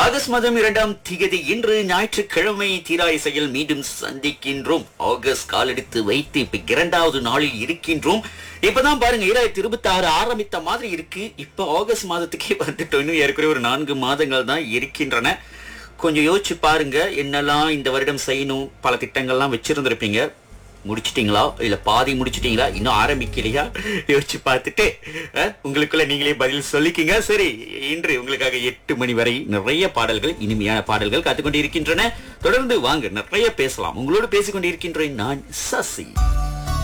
August மாதம் இரண்டாம் திகதி இன்று ஞாயிற்றுக்கிழமை தீரா இசையில் மீண்டும் சந்திக்கின்றோம் ஆகஸ்ட் காலெடுத்து வைத்து இப்ப இரண்டாவது நாளில் இருக்கின்றோம் இப்பதான் பாருங்க ஈராயிரத்தி இருபத்தி ஆறு ஆரம்பித்த மாதிரி இருக்கு இப்ப ஆகஸ்ட் மாதத்துக்கே வந்துட்டோம் இன்னும் ஏற்கனவே ஒரு நான்கு மாதங்கள் தான் இருக்கின்றன கொஞ்சம் யோசிச்சு பாருங்க என்னெல்லாம் இந்த வருடம் செய்யணும் பல திட்டங்கள்லாம் வச்சிருந்திருப்பீங்க முடிச்சிட்டீங்களா இல்ல பாதி முடிச்சிட்டீங்களா இன்னும் ஆரம்பிக்கலையா யோசிச்சு பார்த்துட்டு அஹ், உங்களுக்குள்ள நீங்களே பதில் சொல்லிக்கிங்க சரி இன்று உங்களுக்காக எட்டு மணி வரை நிறைய பாடல்கள் இனிமையான பாடல்கள் காத்துக்கொண்டு இருக்கின்றன தொடர்ந்து வாங்க நிறைய பேசலாம் உங்களோடு பேசிக்கொண்டு இருக்கின்றேன் நான் சசி